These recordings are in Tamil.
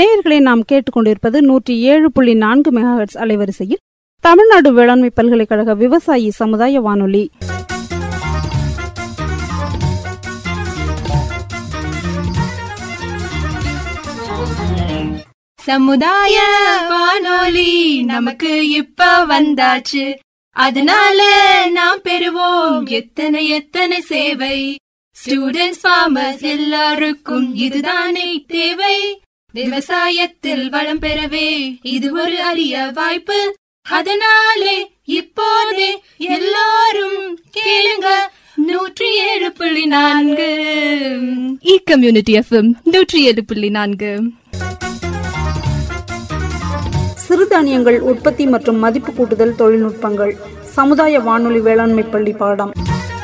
நேயர்களை நாம் கேட்டுக்கொண்டிருப்பது நூற்றி ஏழு புள்ளி நான்கு மெகாஹெட்ஸ் அலைவரிசையில் தமிழ்நாடு வேளாண்மை பல்கலைக்கழக விவசாயி சமுதாய வானொலி சமுதாய வானொலி நமக்கு இப்ப வந்தாச்சு அதனால நாம் பெறுவோம் எத்தனை எத்தனை சேவை ஸ்டூடெண்ட்ஸ் ஃபார்மர்ஸ் எல்லாருக்கும் இதுதானே தேவை விவசாயத்தில் வளம் பெறவே இது ஒரு அரிய வாய்ப்பு அதனாலே இப்போதே எல்லாரும் கேளுங்க நூற்றி ஏழு புள்ளி நான்கு இ கம்யூனிட்டி எஃப்எம் நூற்றி ஏழு புள்ளி நான்கு சிறுதானியங்கள் உற்பத்தி மற்றும் மதிப்பு கூட்டுதல் தொழில்நுட்பங்கள் சமுதாய வானொலி வேளாண்மை பள்ளி பாடம்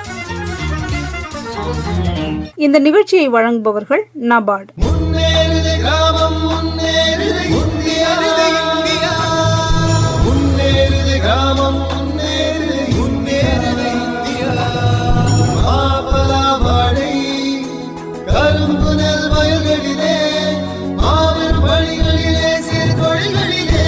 இந்த நிகழ்ச்சியை வழங்குபவர்கள் நபார்டு முன்னேறுது கிராமம் முன்னேறுது இந்தியா முன்னேறுது கிராமம் முன்னேறுது முன்னேறுது இந்தியா மாப்பலா வாழை கரும்பு நெல் வயல்களிலே மாபெரும் பணிகளிலே சிறுதொழில்களிலே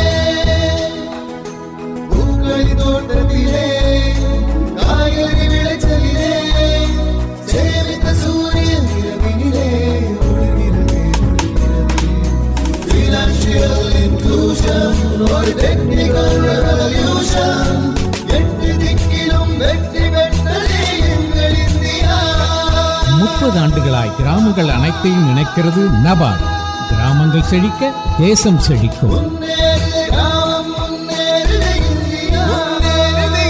பூக்களி தோட்டத்திலே காய்கறி விளைச்சலிலே சேமித்த சூரியன் இரவினிலே ஒளிர்கிறது ஒளிர்கிறது Financial inclusion ஒரு technical revolution எட்டு திக்கிலும் வெற்றி பெற்றதே எங்கள் இந்தியா முப்பது ஆண்டுகளாய் கிராமங்கள் அனைத்தையும் இணைக்கிறது நபார்டு கிராமங்கள் செழிக்க தேசம் செழிக்கும் முன்னேறுது கிராமம் முன்னேறுது இந்தியா முன்னேறுது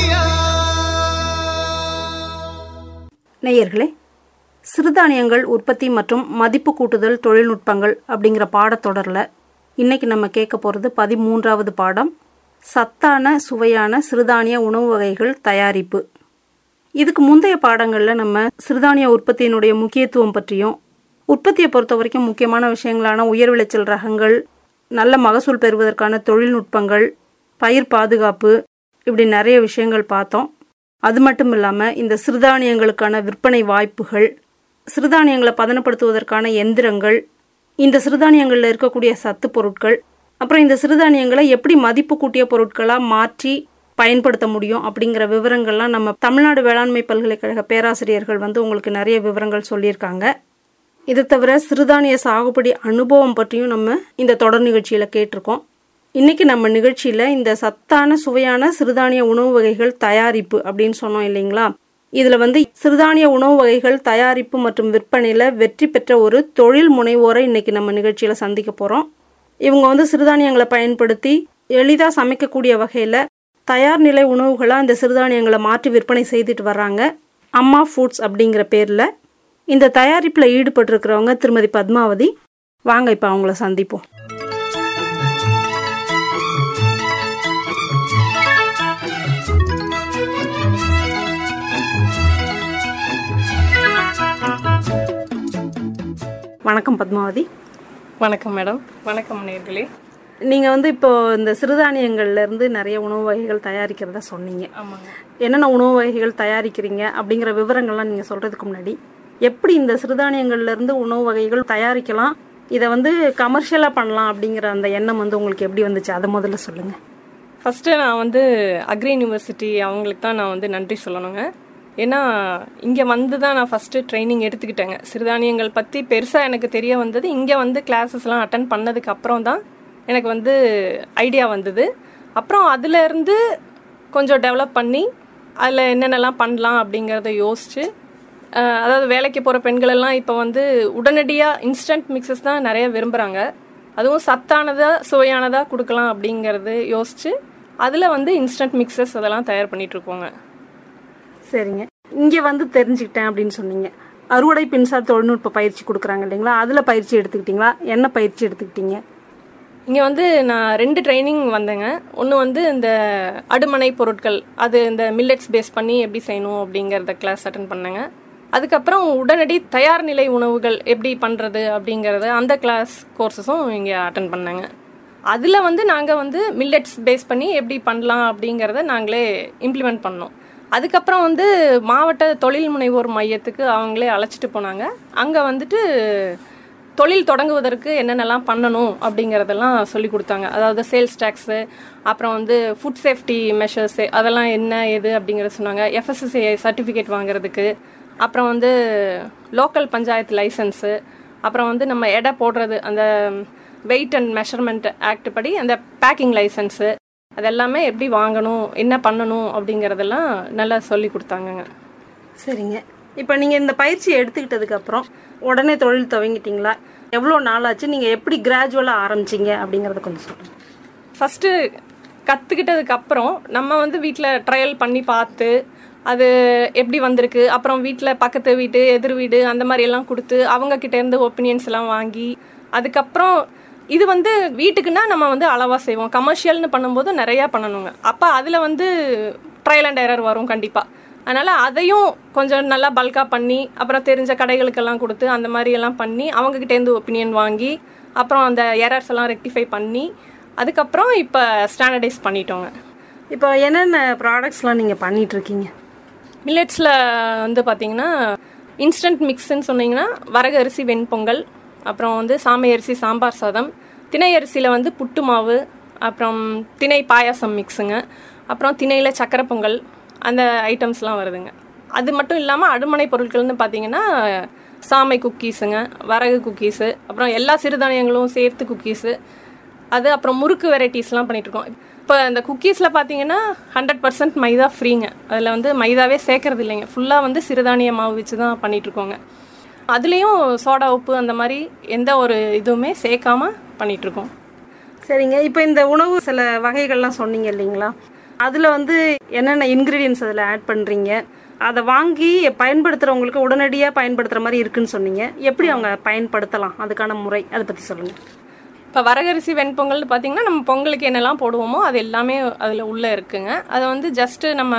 இந்தியா நேயர்களே சிறுதானியங்கள் உற்பத்தி மற்றும் மதிப்பு கூட்டுதல் தொழில்நுட்பங்கள் அப்படிங்கிற பாடத்தொடரில் இன்னைக்கு நம்ம கேட்க போகிறது பதிமூன்றாவது பாடம் சத்தான சுவையான சிறுதானிய உணவு வகைகள் தயாரிப்பு இதுக்கு முந்தைய பாடங்களில் நம்ம சிறுதானிய உற்பத்தியினுடைய முக்கியத்துவம் பற்றியும் உற்பத்தியை பொறுத்த வரைக்கும் முக்கியமான விஷயங்களான உயர் விளைச்சல் ரகங்கள் நல்ல மகசூல் பெறுவதற்கான தொழில்நுட்பங்கள் பயிர் பாதுகாப்பு இப்படி நிறைய விஷயங்கள் பார்த்தோம் அது மட்டும் இல்லாமல் இந்த சிறுதானியங்களுக்கான விற்பனை வாய்ப்புகள் சிறுதானியங்களை பதனப்படுத்துவதற்கான எந்திரங்கள் இந்த சிறுதானியங்களில் இருக்கக்கூடிய சத்து பொருட்கள் அப்புறம் இந்த சிறுதானியங்களை எப்படி மதிப்பு கூட்டிய பொருட்களாக மாற்றி பயன்படுத்த முடியும் அப்படிங்கிற விவரங்கள்லாம் நம்ம தமிழ்நாடு வேளாண்மை பல்கலைக்கழக பேராசிரியர்கள் வந்து உங்களுக்கு நிறைய விவரங்கள் சொல்லியிருக்காங்க இது தவிர சிறுதானிய சாகுபடி அனுபவம் பற்றியும் நம்ம இந்த தொடர் நிகழ்ச்சியில் கேட்டிருக்கோம் இன்னைக்கு நம்ம நிகழ்ச்சியில் இந்த சத்தான சுவையான சிறுதானிய உணவு வகைகள் தயாரிப்பு அப்படின்னு சொன்னோம் இல்லைங்களா இதில் வந்து சிறுதானிய உணவு வகைகள் தயாரிப்பு மற்றும் விற்பனையில் வெற்றி பெற்ற ஒரு தொழில் முனைவோரை இன்னைக்கு நம்ம நிகழ்ச்சியில் சந்திக்க போகிறோம் இவங்க வந்து சிறுதானியங்களை பயன்படுத்தி எளிதாக சமைக்கக்கூடிய வகையில் தயார் நிலை உணவுகளாக இந்த சிறுதானியங்களை மாற்றி விற்பனை செய்துட்டு வர்றாங்க அம்மா ஃபுட்ஸ் அப்படிங்கிற பேரில் இந்த தயாரிப்பில் ஈடுபட்டிருக்கிறவங்க திருமதி பத்மாவதி வாங்க இப்போ அவங்கள சந்திப்போம் வணக்கம் பத்மாவதி வணக்கம் மேடம் வணக்கம் நேர்களே நீங்கள் வந்து இப்போ இந்த சிறுதானியங்கள்ல இருந்து நிறைய உணவு வகைகள் தயாரிக்கிறதா சொன்னீங்க ஆமாங்க என்னென்ன உணவு வகைகள் தயாரிக்கிறீங்க அப்படிங்கிற விவரங்கள்லாம் நீங்கள் சொல்கிறதுக்கு முன்னாடி எப்படி இந்த சிறுதானியங்கள்ல இருந்து உணவு வகைகள் தயாரிக்கலாம் இதை வந்து கமர்ஷியலாக பண்ணலாம் அப்படிங்கிற அந்த எண்ணம் வந்து உங்களுக்கு எப்படி வந்துச்சு அதை முதல்ல சொல்லுங்கள் ஃபஸ்ட்டு நான் வந்து அக்ரி யூனிவர்சிட்டி அவங்களுக்கு தான் நான் வந்து நன்றி சொல்லணுங்க ஏன்னா இங்கே வந்து தான் நான் ஃபஸ்ட்டு ட்ரைனிங் எடுத்துக்கிட்டேங்க சிறுதானியங்கள் பற்றி பெருசாக எனக்கு தெரிய வந்தது இங்கே வந்து கிளாஸஸ்லாம் அட்டன் பண்ணதுக்கு அப்புறம் தான் எனக்கு வந்து ஐடியா வந்தது அப்புறம் அதுலேருந்து கொஞ்சம் டெவலப் பண்ணி அதில் என்னென்னலாம் பண்ணலாம் அப்படிங்கிறத யோசித்து அஹ், அதாவது வேலைக்கு போகிற பெண்கள் எல்லாம் இப்போ வந்து உடனடியாக இன்ஸ்டன்ட் மிக்சஸ் தான் நிறைய விரும்புகிறாங்க அதுவும் சத்தானதாக சுவையானதாக கொடுக்கலாம் அப்படிங்கிறது யோசித்து அதில் வந்து இன்ஸ்டன்ட் மிக்சஸ் அதெல்லாம் தயார் பண்ணிட்டு இருக்கோங்க சரிங்க இங்கே வந்து தெரிஞ்சுக்கிட்டேன் அப்படின்னு சொன்னீங்க அறுவடை மின்சார தொழில்நுட்ப பயிற்சி கொடுக்குறாங்க இல்லைங்களா அதில் பயிற்சி எடுத்துக்கிட்டீங்களா என்ன பயிற்சி எடுத்துக்கிட்டீங்க இங்கே வந்து நான் ரெண்டு ட்ரைனிங் வந்தேங்க ஒன்று வந்து இந்த அடுமனை பொருட்கள் அது இந்த மில்லட்ஸ் பேஸ் பண்ணி எப்படி செய்யணும் அப்படிங்கிறத கிளாஸ் அட்டன் பண்ணேங்க அதுக்கப்புறம் உடனடி தயார் நிலை உணவுகள் எப்படி பண்ணுறது அப்படிங்கிறத அந்த கிளாஸ் கோர்சஸும் இங்கே அட்டன் பண்ணேங்க அதில் வந்து நாங்கள் வந்து மில்லட்ஸ் பேஸ் பண்ணி எப்படி பண்ணலாம் அப்படிங்கிறத நாங்களே இம்ப்ளிமெண்ட் பண்ணோம் அதுக்கப்புறம் வந்து மாவட்ட தொழில் முனைவோர் மையத்துக்கு அவங்களே அழைச்சிட்டு போனாங்க அங்கே வந்துட்டு தொழில் தொடங்குவதற்கு என்னென்னலாம் பண்ணணும் அப்படிங்கிறதெல்லாம் சொல்லி கொடுத்தாங்க அதாவது சேல்ஸ் டேக்ஸு அப்புறம் வந்து ஃபுட் சேஃப்டி மெஷர்ஸு அதெல்லாம் என்ன எது அப்படிங்கிறத சொன்னாங்க எஃப்எஸ்எஸ்ஐ சர்டிஃபிகேட் வாங்குறதுக்கு அப்புறம் வந்து லோக்கல் பஞ்சாயத்து லைசன்ஸு அப்புறம் வந்து நம்ம எடை போடுறது அந்த வெயிட் அண்ட் மெஷர்மெண்ட் ஆக்ட் படி அந்த பேக்கிங் லைசன்ஸு அதெல்லாமே எப்படி வாங்கணும் என்ன பண்ணணும் அப்படிங்கிறதெல்லாம் நல்லா சொல்லி கொடுத்தாங்கங்க சரிங்க இப்போ நீங்கள் இந்த பயிற்சியை எடுத்துக்கிட்டதுக்கு அப்புறம் உடனே தொழில் துவங்கிட்டீங்களா எவ்வளோ நாளாச்சு நீங்கள் எப்படி கிராஜுவலாக ஆரம்பிச்சீங்க அப்படிங்கிறத கொஞ்சம் சொல்லுங்கள் ஃபஸ்ட்டு கற்றுக்கிட்டதுக்கு அப்புறம் நம்ம வந்து வீட்டில் ட்ரையல் பண்ணி பார்த்து அது எப்படி வந்திருக்கு அப்புறம் வீட்டில் பக்கத்து வீடு எதிர் வீடு அந்த மாதிரி எல்லாம் கொடுத்து அவங்க கிட்ட இருந்து ஒப்பீனியன்ஸ் எல்லாம் வாங்கி அதுக்கப்புறம் இது வந்து வீட்டுக்குன்னா நம்ம வந்து அளவாக செய்வோம் கமர்ஷியல்னு பண்ணும்போது நிறையா பண்ணணுங்க அப்போ அதில் வந்து ட்ரையல் அண்ட் எரர் வரும் கண்டிப்பாக அதனால் அதையும் கொஞ்சம் நல்லா பல்காக பண்ணி அப்புறம் தெரிஞ்ச கடைகளுக்கெல்லாம் கொடுத்து அந்த மாதிரி எல்லாம் பண்ணி அவங்கக்கிட்டேருந்து ஒப்பீனியன் வாங்கி அப்புறம் அந்த எரர்ஸ் எல்லாம் ரெக்டிஃபை பண்ணி அதுக்கப்புறம் இப்போ ஸ்டாண்டர்டைஸ் பண்ணிட்டோங்க இப்போ என்னென்ன ப்ராடக்ட்ஸ்லாம் நீங்கள் பண்ணிட்டு இருக்கீங்க மில்லட்ஸில் வந்து பார்த்தீங்கன்னா இன்ஸ்டன்ட் மிக்ஸ்ன்னு சொன்னீங்கன்னா வரகு அரிசி வெண்பொங்கல் அப்புறம் வந்து சாமை அரிசி சாம்பார் சாதம் திணை அரிசியில் வந்து புட்டு மாவு அப்புறம் திணை பாயாசம் மிக்ஸுங்க அப்புறம் திணையில் சக்கரை பொங்கல் அந்த ஐட்டம்ஸ்லாம் வருதுங்க அது மட்டும் இல்லாமல் அடுமனை பொருட்கள்னு பார்த்தீங்கன்னா சாமை குக்கீஸுங்க வரகு குக்கீஸு அப்புறம் எல்லா சிறுதானியங்களும் சேர்த்து குக்கீஸு அது அப்புறம் முறுக்கு வெரைட்டிஸ்லாம் பண்ணிகிட்ருக்கோம் இப்போ இந்த குக்கீஸில் பார்த்தீங்கன்னா ஹண்ட்ரட் பர்சன்ட் மைதா ஃப்ரீங்க அதில் வந்து மைதாவே சேர்க்கறது இல்லைங்க ஃபுல்லாக வந்து சிறுதானிய மாவு வச்சு தான் பண்ணிகிட்ருக்கோங்க அதுலேயும் சோடா உப்பு அந்த மாதிரி எந்த ஒரு இதுவுமே சேர்க்காம பண்ணிகிட்ருக்கோம் சரிங்க இப்போ இந்த உணவு சில வகைகள்லாம் சொன்னீங்க இல்லைங்களா அதில் வந்து என்னென்ன இன்க்ரீடியன்ஸ் அதில் ஆட் பண்ணுறீங்க அதை வாங்கி பயன்படுத்துகிறவங்களுக்கு உடனடியாக பயன்படுத்துகிற மாதிரி இருக்குன்னு சொன்னீங்க எப்படி அவங்க பயன்படுத்தலாம் அதுக்கான முறை அதை பற்றி சொல்லுங்கள் இப்போ வரகரிசி வெண்பொங்கல்னு பார்த்தீங்கன்னா நம்ம பொங்கலுக்கு என்னெல்லாம் போடுவோமோ அது எல்லாமே அதில் உள்ளே இருக்குங்க அதை வந்து ஜஸ்ட்டு நம்ம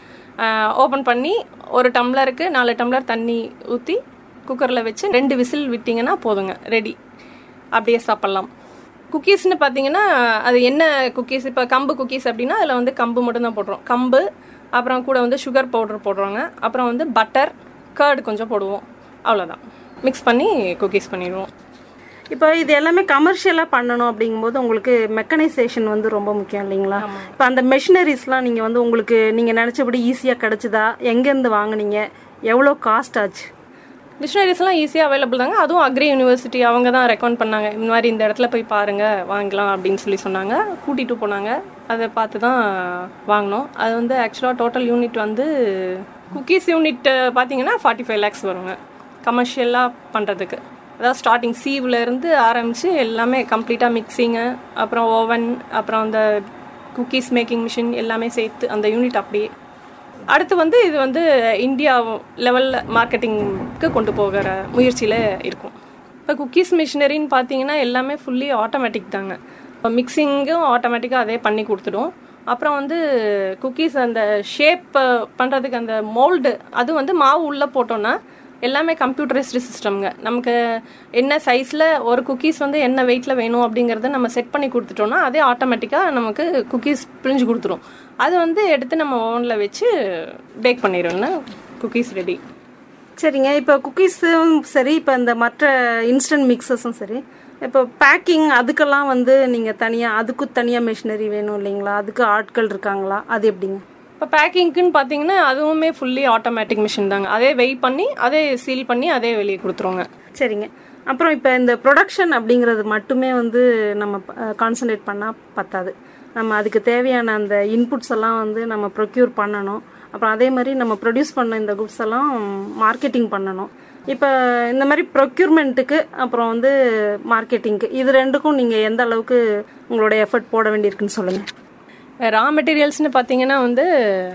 ஓப்பன் பண்ணி ஒரு டம்ளருக்கு நாலு டம்ளர் தண்ணி ஊற்றி குக்கரில் வச்சு ரெண்டு விசில் விட்டிங்கன்னா போதுங்க ரெடி அப்படியே சாப்பிட்லாம் குக்கீஸ்னு பார்த்தீங்கன்னா அது என்ன குக்கீஸ் இப்போ கம்பு குக்கீஸ் அப்படின்னா அதில் வந்து கம்பு மட்டும்தான் போடுறோம் கம்பு அப்புறம் கூட வந்து சுகர் பவுடர் போடுறோங்க அப்புறம் வந்து பட்டர் கர்டு கொஞ்சம் போடுவோம் அவ்வளோதான் மிக்ஸ் பண்ணி குக்கீஸ் பண்ணிடுவோம் இப்போ இது எல்லாமே கமர்ஷியலாக பண்ணணும் அப்படிங்கும்போது உங்களுக்கு மெக்கனைசேஷன் வந்து ரொம்ப முக்கியம் இல்லைங்களா இப்போ அந்த மெஷினரிஸ்லாம் நீங்கள் வந்து உங்களுக்கு நீங்கள் நினச்சபடி ஈஸியாக கிடச்சிதா எங்கேருந்து வாங்குனீங்க எவ்வளோ காஸ்ட் ஆச்சு மிஷினரிஸ்லாம் ஈஸியாக அவைலபிள் தாங்க அதுவும் அக்ரி யூனிவர்சிட்டி அவங்க தான் ரெக்கமெண்ட் பண்ணாங்க இந்த மாதிரி இந்த இடத்துல போய் பாருங்கள் வாங்கலாம் அப்படின்னு சொல்லி சொன்னாங்க கூட்டிகிட்டு போனாங்க அதை பார்த்து தான் வாங்கினோம் அது வந்து ஆக்சுவலாக டோட்டல் யூனிட் வந்து குக்கீஸ் யூனிட் பார்த்தீங்கன்னா ஃபார்ட்டி ஃபைவ் லேக்ஸ் வருங்க கமர்ஷியலாக பண்ணுறதுக்கு அதாவது ஸ்டார்டிங் சீவ்லேருந்து ஆரம்பித்து எல்லாமே கம்ப்ளீட்டாக மிக்சிங்கு அப்புறம் ஓவன் அப்புறம் அந்த குக்கீஸ் மேக்கிங் மிஷின் எல்லாமே சேர்த்து அந்த யூனிட் அப்படியே அடுத்து வந்து இது வந்து இந்தியா லெவலில் மார்க்கெட்டிங்க்கு கொண்டு போகிற முயற்சியில் இருக்கும் இப்போ குக்கீஸ் மிஷினரின்னு பார்த்தீங்கன்னா எல்லாமே ஃபுல்லி ஆட்டோமேட்டிக் தாங்க இப்போ மிக்சிங்கும் ஆட்டோமேட்டிக்காக அதே பண்ணி கொடுத்துடும் அப்புறம் வந்து குக்கீஸ் அந்த ஷேப் பண்ணுறதுக்கு அந்த மோல்டு அது வந்து மாவு உள்ளே போட்டோன்னா எல்லாமே கம்ப்யூட்டரைஸ்டு சிஸ்டம்ங்க நமக்கு என்ன சைஸில் ஒரு குக்கீஸ் வந்து என்ன வெயிட்டில் வேணும் அப்படிங்கிறத நம்ம செட் பண்ணி கொடுத்துட்டோம்னா அதே ஆட்டோமேட்டிக்காக நமக்கு குக்கீஸ் பிழிஞ்சு கொடுத்துரும் அது வந்து எடுத்து நம்ம ஓவனில் வச்சு பேக் பண்ணிடுவோம்னா குக்கீஸ் ரெடி சரிங்க இப்போ குக்கீஸும் சரி இப்போ இந்த மற்ற இன்ஸ்டன்ட் மிக்சஸும் சரி இப்போ பேக்கிங் அதுக்கெல்லாம் வந்து நீங்கள் தனியாக அதுக்கு தனியாக மிஷினரி வேணும் இல்லைங்களா அதுக்கு ஆட்கள் இருக்காங்களா அது எப்படிங்க இப்போ பேக்கிங்க்குன்னு பார்த்தீங்கன்னா அதுவுமே ஃபுல்லி ஆட்டோமேட்டிக் மிஷின் தாங்க அதே வெயிட் பண்ணி அதே சீல் பண்ணி அதே வெளியே கொடுத்துருவோங்க சரிங்க அப்புறம் இப்போ இந்த ப்ரொடக்ஷன் அப்படிங்கிறது மட்டுமே வந்து நம்ம கான்சன்ட்ரேட் பண்ணால் பத்தாது நம்ம அதுக்கு தேவையான அந்த இன்புட்ஸ் எல்லாம் வந்து நம்ம ப்ரொக்யூர் பண்ணணும் அப்புறம் அதே மாதிரி நம்ம ப்ரொடியூஸ் பண்ண இந்த குட்ஸ் எல்லாம் மார்க்கெட்டிங் பண்ணணும் இப்போ இந்த மாதிரி ப்ரொக்யூர்மெண்ட்டுக்கு அப்புறம் வந்து மார்க்கெட்டிங்க்கு இது ரெண்டுக்கும் நீங்கள் எந்த அளவுக்கு உங்களோட எஃபர்ட் போட வேண்டியிருக்குன்னு சொல்லுங்கள் ரா மெட்டீரியல்ஸ்னு பார்த்தீங்கன்னா வந்து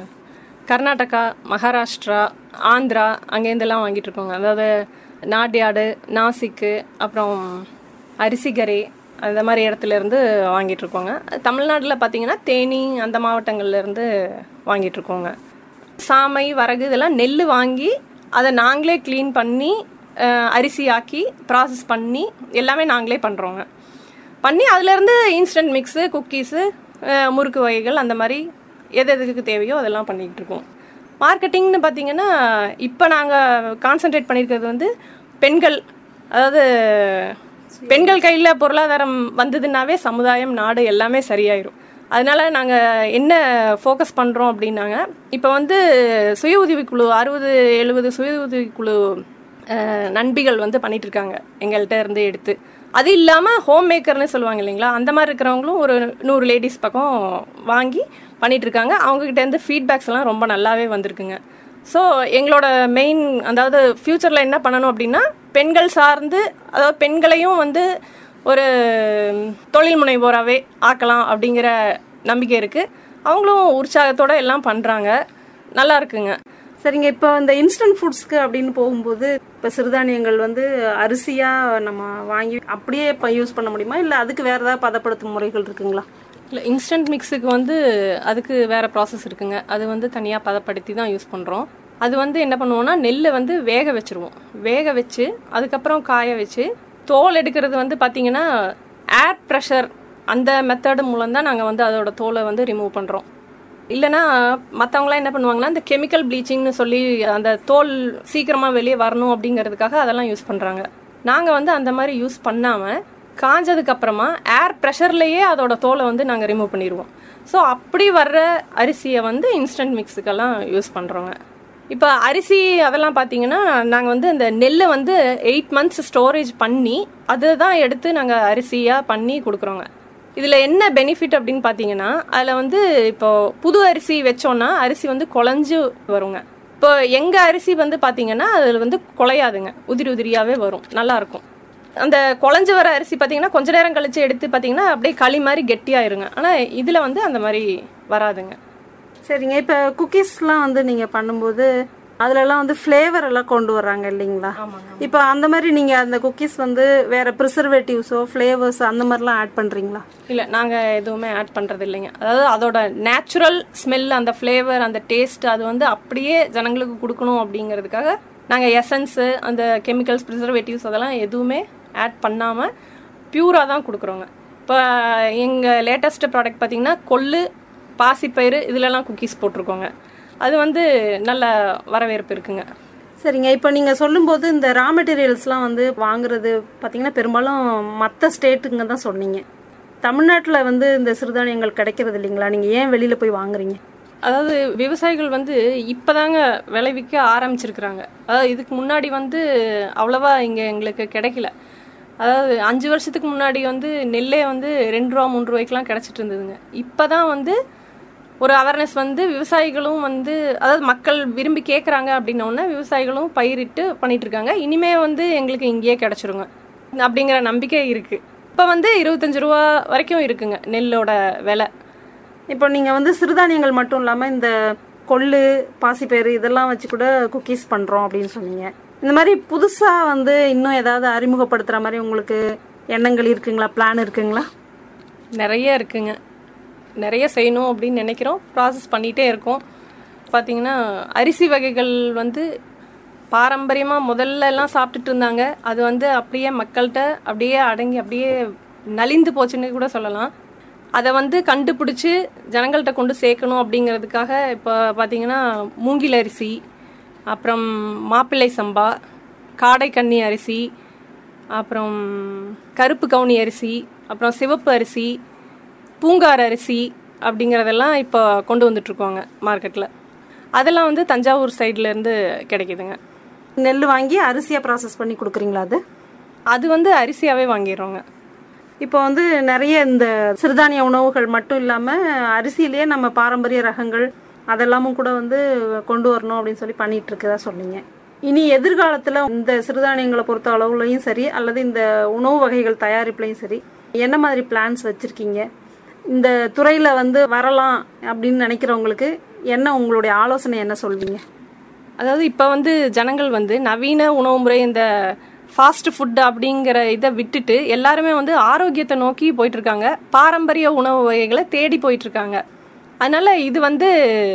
கர்நாடகா மகாராஷ்டிரா ஆந்திரா அங்கேருந்தெல்லாம் வாங்கிட்டு இருக்கோங்க அதாவது நாட்யாடு நாசிக்கு அப்புறம் அரிசிகரை அந்த மாதிரி இடத்துல இருந்து வாங்கிட்டு இருக்கோங்க தமிழ்நாட்டில் பார்த்தீங்கன்னா தேனி அந்த மாவட்டங்கள்ல இருந்து வாங்கிட்டு இருக்கோங்க சாமை வரகு இதெல்லாம் நெல் வாங்கி அதை நாங்களே க்ளீன் பண்ணி அஹ், அரிசி ஆக்கி ப்ராசஸ் பண்ணி எல்லாமே நாங்களே பண்ணுறோங்க பண்ணி அதுலேருந்து இன்ஸ்டன்ட் மிக்ஸு குக்கீஸு முறுக்கு வகைகள் அந்த மாதிரி எது எதுக்கு தேவையோ அதெல்லாம் பண்ணிக்கிட்டு இருக்கோம் மார்க்கெட்டிங்னு பார்த்தீங்கன்னா இப்போ நாங்கள் கான்சென்ட்ரேட் பண்ணியிருக்கிறது வந்து பெண்கள் அதாவது பெண்கள் கையில் பொருளாதாரம் வந்ததுன்னாவே சமுதாயம் நாடு எல்லாமே சரியாயிரும் அதனால நாங்கள் என்ன ஃபோக்கஸ் பண்ணுறோம் அப்படின்னாங்க இப்போ வந்து சுய உதவிக்குழு அறுபது எழுபது சுய உதவிக்குழு அஹ், நண்பிகள் வந்து பண்ணிட்டு இருக்காங்க எங்கள்கிட்ட இருந்து எடுத்து அது இல்லாமல் ஹோம் மேக்கர்னு சொல்லுவாங்க இல்லைங்களா அந்த மாதிரி இருக்கிறவங்களும் ஒரு நூறு லேடிஸ் பக்கம் வாங்கி பண்ணிட்டு இருக்காங்க அவங்ககிட்ட இருந்து ஃபீட்பேக்ஸ் எல்லாம் ரொம்ப நல்லாவே வந்திருக்குங்க ஸோ எங்களோட மெயின் அதாவது ஃப்யூச்சரில் என்ன பண்ணணும் அப்படின்னா பெண்கள் சார்ந்து அதாவது பெண்களையும் வந்து ஒரு தொழில் முனைவோராகவே ஆக்கலாம் அப்படிங்கிற நம்பிக்கை இருக்குது அவங்களும் உற்சாகத்தோட எல்லாம் பண்ணுறாங்க நல்லா இருக்குங்க சரிங்க இப்போ இந்த இன்ஸ்டன்ட் ஃபுட்ஸ்க்கு அப்படின்னு போகும்போது இப்போ சிறுதானியங்கள் வந்து அரிசியாக நம்ம வாங்கி அப்படியே இப்போ யூஸ் பண்ண முடியுமா இல்லை அதுக்கு வேறு ஏதாவது பதப்படுத்தும் முறைகள் இருக்குங்களா இல்லை இன்ஸ்டன்ட் மிக்ஸுக்கு வந்து அதுக்கு வேறு ப்ராசஸ் இருக்குங்க அது வந்து தனியாக பதப்படுத்தி தான் யூஸ் பண்ணுறோம் அது வந்து என்ன பண்ணுவோம்னா நெல்லை வந்து வேக வச்சுருவோம் வேக வச்சு அதுக்கப்புறம் காய வச்சு தோல் எடுக்கிறது வந்து பார்த்தீங்கன்னா ஏர் ப்ரெஷர் அந்த மெத்தடு மூலம் தான் நாங்கள் வந்து அதோட தோலை வந்து ரிமூவ் பண்ணுறோம் இல்லைன்னா மற்றவங்களாம் என்ன பண்ணுவாங்கன்னா இந்த கெமிக்கல் ப்ளீச்சிங்னு சொல்லி அந்த தோல் சீக்கிரமாக வெளியே வரணும் அப்படிங்கிறதுக்காக அதெல்லாம் யூஸ் பண்ணுறாங்க நாங்கள் வந்து அந்த மாதிரி யூஸ் பண்ணாமல் காஞ்சதுக்கு அப்புறமா ஏர் ப்ரெஷர்லேயே அதோட தோலை வந்து நாங்கள் ரிமூவ் பண்ணிடுவோம் ஸோ அப்படி வர்ற அரிசியை வந்து இன்ஸ்டன்ட் மிக்ஸுக்கெல்லாம் யூஸ் பண்ணுறோங்க இப்போ அரிசி அதெல்லாம் பார்த்தீங்கன்னா நாங்கள் வந்து இந்த நெல்லை வந்து எயிட் மந்த்ஸ் ஸ்டோரேஜ் பண்ணி அதை தான் எடுத்து நாங்கள் அரிசியாக பண்ணி கொடுக்குறோங்க இதில் என்ன பெனிஃபிட் அப்படின்னு பார்த்தீங்கன்னா அதில் வந்து இப்போ புது அரிசி வச்சோன்னா அரிசி வந்து குழஞ்சு வருங்க இப்போ எங்கள் அரிசி வந்து பார்த்தீங்கன்னா அதில் வந்து குலையாதுங்க உதிரி உதிரியாகவே வரும் நல்லாயிருக்கும் அந்த குழஞ்சு வர அரிசி பார்த்தீங்கன்னா கொஞ்ச நேரம் கழிச்சு எடுத்து பார்த்தீங்கன்னா அப்படியே களி மாதிரி கெட்டியாயிருங்க ஆனால் இதில் வந்து அந்த மாதிரி வராதுங்க சரிங்க இப்போ குக்கீஸ்லாம் வந்து நீங்கள் பண்ணும்போது அதுலலாம் வந்து ஃப்ளேவர் எல்லாம் கொண்டு வர்றாங்க இல்லைங்களா இப்போ அந்த மாதிரி நீங்கள் அந்த குக்கீஸ் வந்து வேற ப்ரிசர்வேட்டிவ்ஸோ ஃப்ளேவர்ஸ் அந்த மாதிரிலாம் ஆட் பண்ணுறீங்களா இல்லை நாங்கள் எதுவுமே ஆட் பண்ணுறது இல்லைங்க அதாவது அதோட நேச்சுரல் ஸ்மெல் அந்த ஃப்ளேவர் அந்த டேஸ்ட் அது வந்து அப்படியே ஜனங்களுக்கு கொடுக்கணும் அப்படிங்கிறதுக்காக நாங்கள் எசன்ஸு அந்த கெமிக்கல்ஸ் ப்ரிசர்வேட்டிவ்ஸ் அதெல்லாம் எதுவுமே ஆட் பண்ணாமல் பியூராக தான் கொடுக்குறோங்க இப்போ எங்கள் லேட்டஸ்ட் ப்ராடக்ட் பார்த்தீங்கன்னா கொள்ளு பாசிப்பயிறு இதிலலாம் குக்கீஸ் போட்டிருக்கோங்க அது வந்து நல்ல வரவேற்பு இருக்குங்க சரிங்க இப்போ நீங்கள் சொல்லும்போது இந்த ரா மெட்டீரியல்ஸ்லாம் வந்து வாங்குறது பார்த்தீங்கன்னா பெரும்பாலும் மற்ற ஸ்டேட்டுங்க தான் சொன்னீங்க தமிழ்நாட்டில் வந்து இந்த சிறுதானியங்கள் கிடைக்கிறது இல்லைங்களா நீங்கள் ஏன் வெளியில் போய் வாங்குறீங்க அதாவது விவசாயிகள் வந்து இப்போதாங்க விளைவிக்க ஆரம்பிச்சிருக்கிறாங்க அதாவது இதுக்கு முன்னாடி வந்து அவ்வளவா இங்கே எங்களுக்கு கிடைக்கல அதாவது அஞ்சு வருஷத்துக்கு முன்னாடி வந்து நெல்லே வந்து ரெண்டு ரூபா மூணு ரூபாய்க்குலாம் கிடச்சிட்டு இருந்ததுங்க இப்போ தான் வந்து ஒரு அவேர்னஸ் வந்து விவசாயிகளும் வந்து அதாவது மக்கள் விரும்பி கேட்குறாங்க அப்படின்னோடனே விவசாயிகளும் பயிரிட்டு பண்ணிட்டு இருக்காங்க இனிமே வந்து எங்களுக்கு இங்கேயே கிடச்சிருங்க அப்படிங்கிற நம்பிக்கை இருக்குது இப்போ வந்து இருபத்தஞ்சு ரூபா வரைக்கும் இருக்குங்க நெல்லோட விலை இப்போ நீங்கள் வந்து சிறுதானியங்கள் மட்டும் இல்லாமல் இந்த கொள்ளு பாசிப்பயிறு இதெல்லாம் வச்சு கூட குக்கீஸ் பண்ணுறோம் அப்படின்னு சொன்னீங்க இந்த மாதிரி புதுசாக வந்து இன்னும் ஏதாவது அறிமுகப்படுத்துகிற மாதிரி உங்களுக்கு எண்ணங்கள் இருக்குங்களா பிளான் இருக்குங்களா நிறைய இருக்குங்க நிறைய செய்யணும் அப்படின்னு நினைக்கிறோம் ப்ராசஸ் பண்ணிகிட்டே இருக்கோம் பார்த்தீங்கன்னா அரிசி வகைகள் வந்து பாரம்பரியமாக முதல்ல எல்லாம் சாப்பிட்டுட்டு இருந்தாங்க அது வந்து அப்படியே மக்கள்கிட்ட அப்படியே அடங்கி அப்படியே நலிந்து போச்சுன்னு கூட சொல்லலாம் அதை வந்து கண்டுபிடிச்சி ஜனங்கள்கிட்ட கொண்டு சேர்க்கணும் அப்படிங்கிறதுக்காக இப்போ பார்த்தீங்கன்னா மூங்கில் அரிசி அப்புறம் மாப்பிள்ளை சம்பா காடைக்கன்னி அரிசி அப்புறம் கருப்பு கவுனி அரிசி அப்புறம் சிவப்பு அரிசி பூங்கார் அரிசி அப்படிங்கிறதெல்லாம் இப்போ கொண்டு வந்துட்ருக்கோங்க மார்க்கெட்டில் அதெல்லாம் வந்து தஞ்சாவூர் சைட்லேருந்து கிடைக்குதுங்க நெல் வாங்கி அரிசியாக ப்ராசஸ் பண்ணி கொடுக்குறீங்களா அது அது வந்து அரிசியாகவே வாங்கிடுறோங்க இப்போ வந்து நிறைய இந்த சிறுதானிய உணவுகள் மட்டும் இல்லாமல் அரிசியிலேயே நம்ம பாரம்பரிய ரகங்கள் அதெல்லாமும் கூட வந்து கொண்டு வரணும் அப்படின்னு சொல்லி பண்ணிட்டு இருக்கதா சொன்னீங்க இனி எதிர்காலத்தில் இந்த சிறுதானியங்களை பொறுத்த அளவுலையும் சரி அல்லது இந்த உணவு வகைகள் தயாரிப்புலையும் சரி என்ன மாதிரி பிளான்ஸ் வச்சுருக்கீங்க இந்த துறையில் வந்து வரலாம் அப்படின்னு நினைக்கிறவங்களுக்கு என்ன உங்களுடைய ஆலோசனை என்ன சொல்வீங்க அதாவது இப்போ வந்து ஜனங்கள் வந்து நவீன உணவு முறை இந்த ஃபாஸ்ட் ஃபுட் அப்படிங்கிற இதை விட்டுட்டு எல்லாருமே வந்து ஆரோக்கியத்தை நோக்கி போயிட்டு இருக்காங்க பாரம்பரிய உணவு வகைகளை தேடி போயிட்டு இருக்காங்க அதனால இது வந்து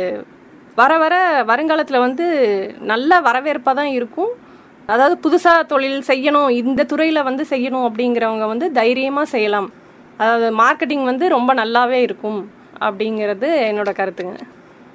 வர வர வருங்காலத்தில் வந்து நல்ல வரவேற்பாக தான் இருக்கும் அதாவது புதுசாக தொழில் செய்யணும் இந்த துறையில் வந்து செய்யணும் அப்படிங்கிறவங்க வந்து தைரியமாக செய்யலாம் அதாவது மார்க்கெட்டிங் வந்து ரொம்ப நல்லாவே இருக்கும் அப்படிங்கிறது என்னோட கருத்துங்க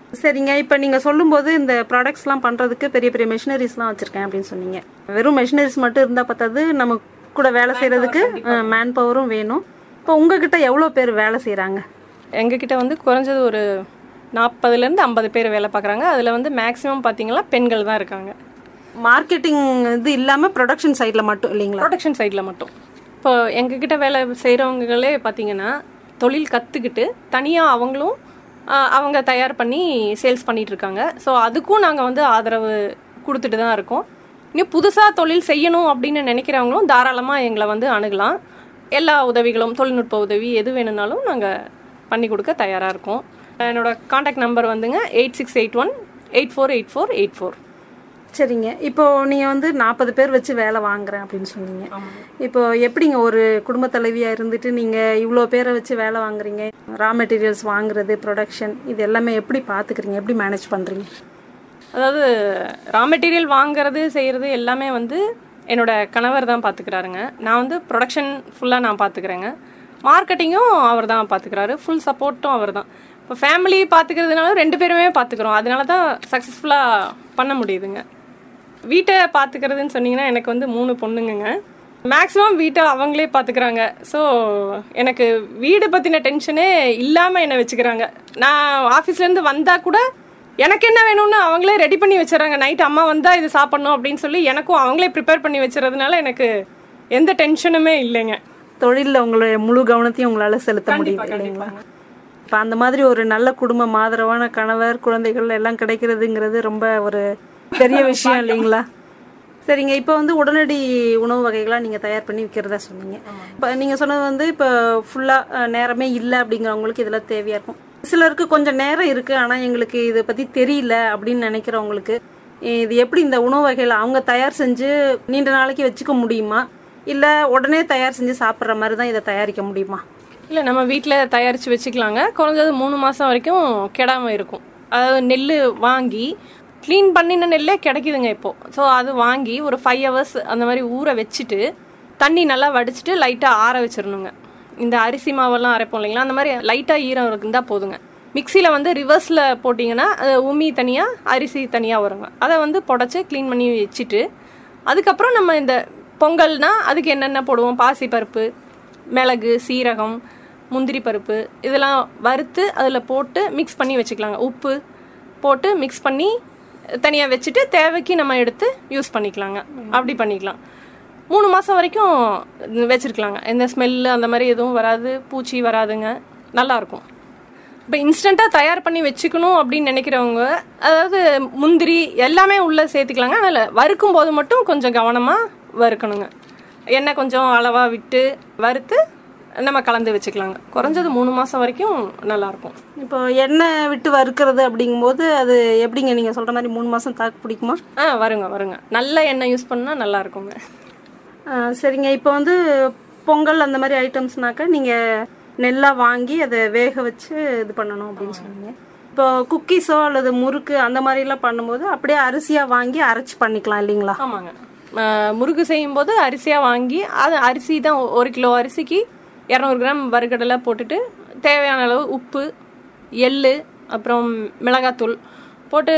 சரிங்க இப்போ நீங்கள் சொல்லும்போது இந்த ப்ராடக்ட்ஸ்லாம் பண்ணுறதுக்கு பெரிய பெரிய மெஷினரிஸ்லாம் வச்சுருக்கேன் அப்படின்னு சொன்னீங்க வெறும் மெஷினரிஸ் மட்டும் இருந்தால் பத்தாது நம்ம கூட வேலை செய்கிறதுக்கு மேன் பவரும் வேணும் இப்போ உங்ககிட்ட எவ்வளோ பேர் வேலை செய்கிறாங்க எங்ககிட்ட வந்து குறைஞ்சது ஒரு நாற்பதுலேருந்து ஐம்பது பேர் வேலை பார்க்குறாங்க அதில் வந்து மேக்ஸிமம் பார்த்தீங்கன்னா பெண்கள் தான் இருக்காங்க மார்க்கெட்டிங் இது இல்லாமல் ப்ரொடக்ஷன் சைடில் மட்டும் இல்லைங்களா ப்ரொடக்ஷன் சைடில் மட்டும் இப்போ எங்ககிட்ட வேலை செய்கிறவங்களே பார்த்தீங்கன்னா தொழில் கற்றுக்கிட்டு தனியாக அவங்களும் ஆஹ், அவங்க தயார் பண்ணி சேல்ஸ் பண்ணிட்டு இருக்காங்க ஸோ அதுக்கும் நாங்கள் வந்து ஆதரவு கொடுத்துட்டு தான் இருக்கோம் இன்னும் புதுசாக தொழில் செய்யணும் அப்படின்னு நினைக்கிறவங்களும் தாராளமாக எங்களை வந்து அணுகலாம் எல்லா உதவிகளும் தொழில்நுட்ப உதவி எது வேணும்னாலும் நாங்கள் பண்ணி கொடுக்க தயாராக இருக்கோம் என்னோட காண்டாக்ட் நம்பர் வந்துங்க eight six eight one eight four eight four eight four சரிங்க இப்போ நீங்கள் வந்து நாற்பது பேர் வச்சு வேலை வாங்குறேன் அப்படின்னு சொன்னீங்க இப்போ எப்படிங்க ஒரு குடும்ப தலைவியாக இருந்துட்டு நீங்கள் இவ்வளோ பேரை வச்சு வேலை வாங்குறீங்க ரா மெட்டீரியல்ஸ் வாங்குறது ப்ரொடக்ஷன் இது எல்லாமே எப்படி பார்த்துக்கிறீங்க எப்படி மேனேஜ் பண்ணுறீங்க அதாவது ரா மெட்டீரியல் வாங்குறது செய்கிறது எல்லாமே வந்து என்னோட கணவர் தான் பார்த்துக்கிறாருங்க நான் வந்து ப்ரொடக்ஷன் ஃபுல்லாக நான் பார்த்துக்கிறேங்க மார்க்கெட்டிங்கும் அவர் தான் பார்த்துக்கிறாரு ஃபுல் சப்போர்ட்டும் அவர் தான் இப்போ ஃபேமிலி பார்த்துக்கிறதுனால ரெண்டு பேருமே பார்த்துக்கிறோம் அதனால தான் சக்ஸஸ்ஃபுல்லாக பண்ண முடியுதுங்க வீட்டை பார்த்துக்கிறதுன்னு சொன்னீங்கன்னா எனக்கு வந்து மூணு பொண்ணுங்கங்க மேக்ஸிமம் வீட்டை அவங்களே பார்த்துக்கிறாங்க ஸோ எனக்கு வீடு பற்றின டென்ஷனே இல்லாமல் என்னை வச்சுக்கிறாங்க நான் ஆஃபீஸ்லேருந்து வந்தால் கூட எனக்கு என்ன வேணும்னு அவங்களே ரெடி பண்ணி வச்சிடறாங்க நைட் அம்மா வந்தால் இது சாப்பிடணும் அப்படின்னு சொல்லி எனக்கும் அவங்களே ப்ரிப்பேர் பண்ணி வச்சுறதுனால எனக்கு எந்த டென்ஷனுமே இல்லைங்க தொழிலில் உங்களுடைய முழு கவனத்தையும் உங்களால் செலுத்த முடியுது இல்லைங்களா இப்போ அந்த மாதிரி ஒரு நல்ல குடும்பம் ஆதரவான கணவர் குழந்தைகள் எல்லாம் கிடைக்கிறதுங்கிறது ரொம்ப ஒரு பெரிய விஷயம் இல்லைங்களா சரிங்க இப்போ வந்து உடனடி உணவு வகைகளாக நீங்கள் தயார் பண்ணி விற்கிறதா சொன்னீங்க இப்போ நீங்கள் சொன்னது வந்து இப்போ ஃபுல்லாக நேரமே இல்லை அப்படிங்கிறவங்களுக்கு இதெல்லாம் தேவையாக இருக்கும் சிலருக்கு கொஞ்சம் நேரம் இருக்குது ஆனால் எங்களுக்கு இதை பற்றி தெரியல அப்படின்னு நினைக்கிறவங்களுக்கு இது எப்படி இந்த உணவு வகைகளை அவங்க தயார் செஞ்சு நீண்ட நாளைக்கு வச்சுக்க முடியுமா இல்லை உடனே தயார் செஞ்சு சாப்பிட்ற மாதிரி தான் இதை தயாரிக்க முடியுமா இல்லை நம்ம வீட்டில் தயாரித்து வச்சுக்கலாங்க குறைஞ்சது மூணு மாதம் வரைக்கும் கெடாமல் இருக்கும் அதாவது நெல் வாங்கி க்ளீன் பண்ணின நெல்லே கிடைக்குதுங்க இப்போது ஸோ அது வாங்கி ஒரு ஃபைவ் ஹவர்ஸ் அந்த மாதிரி ஊற வச்சுட்டு தண்ணி நல்லா வடிச்சிட்டு லைட்டாக ஆற வச்சிடணுங்க இந்த அரிசி மாவெல்லாம் அரைப்போம் இல்லைங்களா அந்த மாதிரி லைட்டாக ஈரம் இருந்தால் போதுங்க மிக்சியில் வந்து ரிவர்ஸில் போட்டிங்கன்னா அது உமி தனியாக அரிசி தனியாக வருங்க அதை வந்து புடச்சி க்ளீன் பண்ணி வச்சுட்டு அதுக்கப்புறம் நம்ம இந்த பொங்கல்னா அதுக்கு என்னென்ன போடுவோம் பாசிப்பருப்பு மிளகு சீரகம் முந்திரி பருப்பு இதெல்லாம் வறுத்து அதில் போட்டு மிக்ஸ் பண்ணி வச்சுக்கலாங்க உப்பு போட்டு மிக்ஸ் பண்ணி தனியாக வச்சுட்டு தேவைக்கு நம்ம எடுத்து யூஸ் பண்ணிக்கலாங்க அப்படி பண்ணிக்கலாம் மூணு மாதம் வரைக்கும் வச்சுருக்கலாங்க எந்த ஸ்மெல்லு அந்த மாதிரி எதுவும் வராது பூச்சி வராதுங்க நல்லாயிருக்கும் இப்போ இன்ஸ்டண்ட்டாக தயார் பண்ணி வச்சுக்கணும் அப்படின்னு நினைக்கிறவங்க அதாவது முந்திரி எல்லாமே உள்ளே சேர்த்துக்கலாங்க அதில் வறுக்கும் போது மட்டும் கொஞ்சம் கவனமாக வறுக்கணுங்க எண்ணெய் கொஞ்சம் அளவாக விட்டு வறுத்து நம்ம கலந்து வச்சுக்கலாங்க குறைஞ்சது மூணு மாதம் வரைக்கும் நல்லாயிருக்கும் இப்போ எண்ணெய் விட்டு வறுக்கிறது அப்படிங்கும்போது அது எப்படிங்க நீங்கள் சொல்கிற மாதிரி மூணு மாதம் தாக்கு பிடிக்குமா ஆ வருங்க வருங்க நல்ல எண்ணெய் யூஸ் பண்ணால் நல்லா இருக்குங்க ஆ, சரிங்க இப்போ வந்து பொங்கல் அந்த மாதிரி ஐட்டம்ஸ்னாக்கா நீங்கள் நெல்லாக வாங்கி அதை வேக வச்சு இது பண்ணணும் அப்படின்னு சொன்னீங்க இப்போ குக்கீஸோ அல்லது முறுக்கு அந்த மாதிரிலாம் பண்ணும்போது அப்படியே அரிசியாக வாங்கி அரைச்சி பண்ணிக்கலாம் இல்லைங்களா ஆமாங்க ஆ, முறுக்கு செய்யும்போது அரிசியாக வாங்கி அது அரிசி தான் ஒ- ஒரு கிலோ அரிசிக்கு இரநூறு கிராம் வறுகடலை போட்டுட்டு தேவையான அளவு உப்பு எள்ளு அப்புறம் மிளகாத்தூள் போட்டு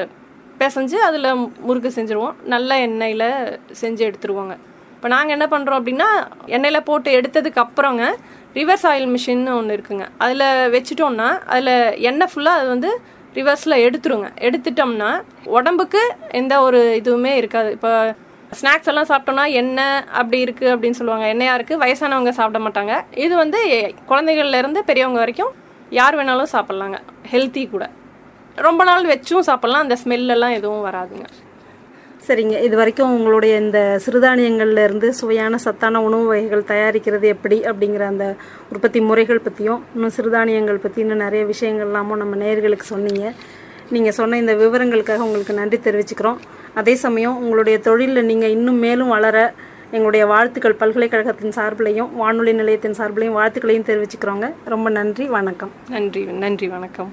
பிசைஞ்சு அதில் முறுக்கு செஞ்சுருவோம் நல்ல எண்ணெயில் செஞ்சு எடுத்துருவோங்க இப்போ நாங்கள் என்ன பண்ணுறோம் அப்படின்னா எண்ணெயில் போட்டு எடுத்ததுக்கு அப்புறங்க ரிவர்ஸ் ஆயில் மிஷின் ஒன்று இருக்குங்க அதில் வச்சுட்டோம்னா அதில் எண்ணெய் ஃபுல்லாக அது வந்து ரிவர்ஸில் எடுத்துருங்க எடுத்துட்டோம்னா உடம்புக்கு எந்த ஒரு இதுவுமே இருக்காது இப்போ ஸ்நாக்ஸ் எல்லாம் சாப்பிட்டோம்னா எண்ணெய் அப்படி இருக்குது அப்படின்னு சொல்லுவாங்க எண்ணெயாக இருக்குது வயசானவங்க சாப்பிட மாட்டாங்க இது வந்து குழந்தைகள்ல இருந்து பெரியவங்க வரைக்கும் யார் வேணாலும் சாப்பிட்லாங்க ஹெல்த்தி கூட ரொம்ப நாள் வச்சும் சாப்பிட்லாம் அந்த smell எல்லாம் எதுவும் வராதுங்க சரிங்க இது வரைக்கும் உங்களுடைய இந்த சிறுதானியங்கள்ல இருந்து சுவையான சத்தான உணவு வகைகள் தயாரிக்கிறது எப்படி அப்படிங்கிற அந்த உற்பத்தி முறைகள் பற்றியும் இன்னும் சிறுதானியங்கள் பற்றி இன்னும் நிறைய விஷயங்கள்லாமும் நம்ம நேயர்களுக்கு சொன்னீங்க நீங்கள் சொன்ன இந்த விவரங்களுக்காக உங்களுக்கு நன்றி தெரிவிச்சுக்கிறோம் அதே சமயம் உங்களுடைய தொழிலில் நீங்கள் இன்னும் மேலும் வளர எங்களுடைய வாழ்த்துக்கள் பல்கலைக்கழகத்தின் சார்பிலையும் வானொலி நிலையத்தின் சார்பிலையும் வாழ்த்துக்களையும் தெரிவிச்சுக்கிறோங்க ரொம்ப நன்றி வணக்கம் நன்றி நன்றி வணக்கம்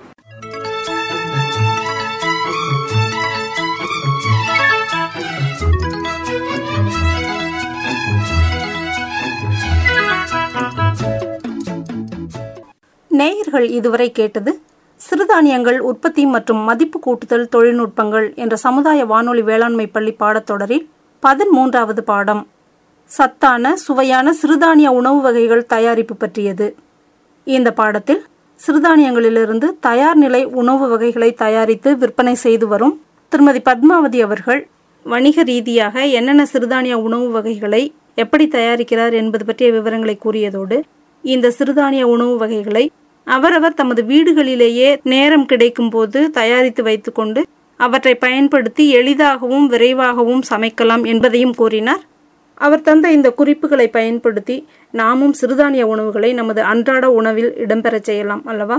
நேயர்கள் இதுவரை கேட்டது சிறுதானியங்கள் உற்பத்தி மற்றும் மதிப்பு கூட்டுதல் தொழில்நுட்பங்கள் என்ற சமுதாய வானொலி வேளாண்மை பள்ளி பாடத்தொடரில் பதிமூன்றாவது பாடம் சத்தான சுவையான சிறுதானிய உணவு வகைகள் தயாரிப்பு பற்றியது இந்த பாடத்தில் சிறுதானியங்களிலிருந்து தயார் நிலை உணவு வகைகளை தயாரித்து விற்பனை செய்து வரும் திருமதி பத்மாவதி அவர்கள் வணிக ரீதியாக என்னென்ன சிறுதானிய உணவு வகைகளை எப்படி தயாரிக்கிறார் என்பது பற்றிய விவரங்களை கூறியதோடு இந்த சிறுதானிய உணவு வகைகளை அவரவர் தமது வீடுகளிலேயே நேரம் கிடைக்கும் போது தயாரித்து வைத்துக்கொண்டு அவற்றை பயன்படுத்தி எளிதாகவும் விரைவாகவும் சமைக்கலாம் என்பதையும் கூறினார் அவர் தந்த இந்த குறிப்புகளை பயன்படுத்தி நாமும் சிறுதானிய உணவுகளை நமது அன்றாட உணவில் இடம்பெறச் செய்யலாம் அல்லவா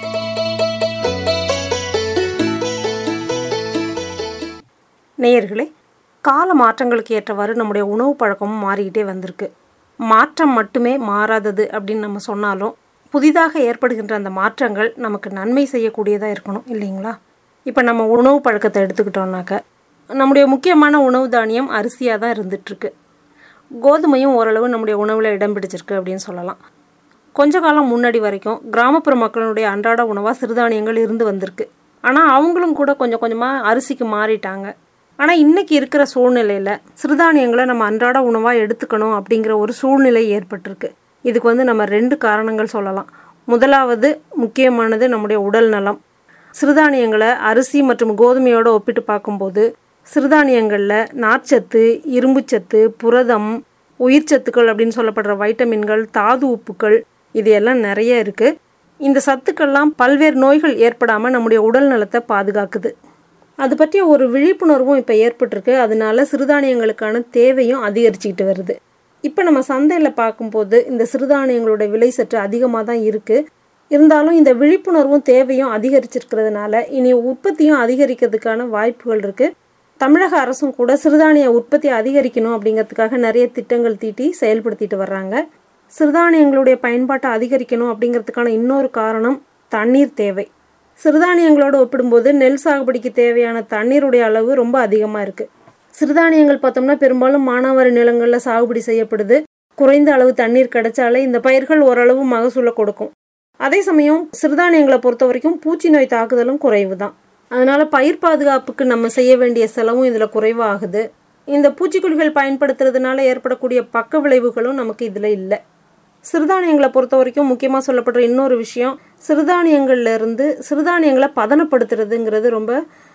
நேயர்களே கால மாற்றங்களுக்கு ஏற்றவாறு நம்முடைய உணவு பழக்கமும் மாறிக்கிட்டே வந்திருக்கு மாற்றம் மட்டுமே மாறாதது அப்படின்னு நம்ம சொன்னாலும் புதிதாக ஏற்படுகின்ற அந்த மாற்றங்கள் நமக்கு நன்மை செய்யக்கூடியதாக இருக்கணும் இல்லைங்களா இப்போ நம்ம உணவு பழக்கத்தை எடுத்துக்கிட்டோம்னாக்க நம்முடைய முக்கியமான உணவு தானியம் அரிசியாக தான் இருந்துகிட்ருக்கு கோதுமையும் ஓரளவு நம்முடைய உணவில் இடம் பிடிச்சிருக்கு அப்படின்னு சொல்லலாம் கொஞ்ச காலம் முன்னாடி வரைக்கும் கிராமப்புற மக்களுடைய அன்றாட உணவாக சிறுதானியங்கள் இருந்து வந்திருக்கு ஆனால் அவங்களும் கூட கொஞ்சம் கொஞ்சமாக அரிசிக்கு மாறிட்டாங்க ஆனால் இன்னைக்கு இருக்கிற சூழ்நிலையில் சிறுதானியங்களை நம்ம அன்றாட உணவாக எடுத்துக்கணும் அப்படிங்கிற ஒரு சூழ்நிலை ஏற்பட்டிருக்கு இதுக்கு வந்து நம்ம ரெண்டு காரணங்கள் சொல்லலாம் முதலாவது முக்கியமானது நம்முடைய உடல் நலம் சிறுதானியங்களை அரிசி மற்றும் கோதுமையோடு ஒப்பிட்டு பார்க்கும்போது சிறுதானியங்களில் நார்ச்சத்து இரும்புச்சத்து புரதம் உயிர்ச்சத்துக்கள் அப்படின்னு சொல்லப்படுற வைட்டமின்கள் தாது உப்புக்கள் இது எல்லாம் நிறைய இருக்குது இந்த சத்துக்கள்லாம் பல்வேறு நோய்கள் ஏற்படாமல் நம்முடைய உடல் நலத்தை பாதுகாக்குது அது பற்றிய ஒரு விழிப்புணர்வும் இப்போ ஏற்பட்டிருக்கு அதனால சிறுதானியங்களுக்கான தேவையும் அதிகரிச்சுக்கிட்டு வருது இப்போ நம்ம சந்தையில் பார்க்கும்போது இந்த சிறுதானியங்களோட விலை சற்று அதிகமாக தான் இருக்குது இருந்தாலும் இந்த விழிப்புணர்வும் தேவையும் அதிகரிச்சிருக்கிறதுனால இனி உற்பத்தியும் அதிகரிக்கிறதுக்கான வாய்ப்புகள் இருக்குது தமிழக அரசும் கூட சிறுதானிய உற்பத்தி அதிகரிக்கணும் அப்படிங்கிறதுக்காக நிறைய திட்டங்கள் தீட்டி செயல்படுத்திட்டு வர்றாங்க சிறுதானியங்களுடைய பயன்பாட்டை அதிகரிக்கணும் அப்படிங்கிறதுக்கான இன்னொரு காரணம் தண்ணீர் தேவை சிறுதானியங்களோடு ஒப்பிடும்போது நெல் சாகுபடிக்கு தேவையான தண்ணீருடைய அளவு ரொம்ப அதிகமாக இருக்குது சிறுதானியங்கள் பார்த்தோம்னா பெரும்பாலும் மானாவாரி நிலங்களில் சாகுபடி செய்யப்படுது குறைந்த அளவு தண்ணீர் கிடைச்சாலே இந்த பயிர்கள் ஓரளவு மகசூலை கொடுக்கும் அதே சமயம் சிறுதானியங்களை பொறுத்த வரைக்கும் பூச்சி நோய் தாக்குதலும் குறைவு தான் அதனால பயிர் பாதுகாப்புக்கு நம்ம செய்ய வேண்டிய செலவும் இதில் குறைவாகுது இந்த பூச்சிக்கொல்லிகள் பயன்படுத்துறதுனால ஏற்படக்கூடிய பக்க விளைவுகளும் நமக்கு இதில் இல்லை சிறுதானியங்களை பொறுத்த வரைக்கும் முக்கியமாக சொல்லப்படுற இன்னொரு விஷயம் சிறுதானியங்கள்ல இருந்து சிறுதானியங்களை பதனப்படுத்துறதுங்கிறது ரொம்ப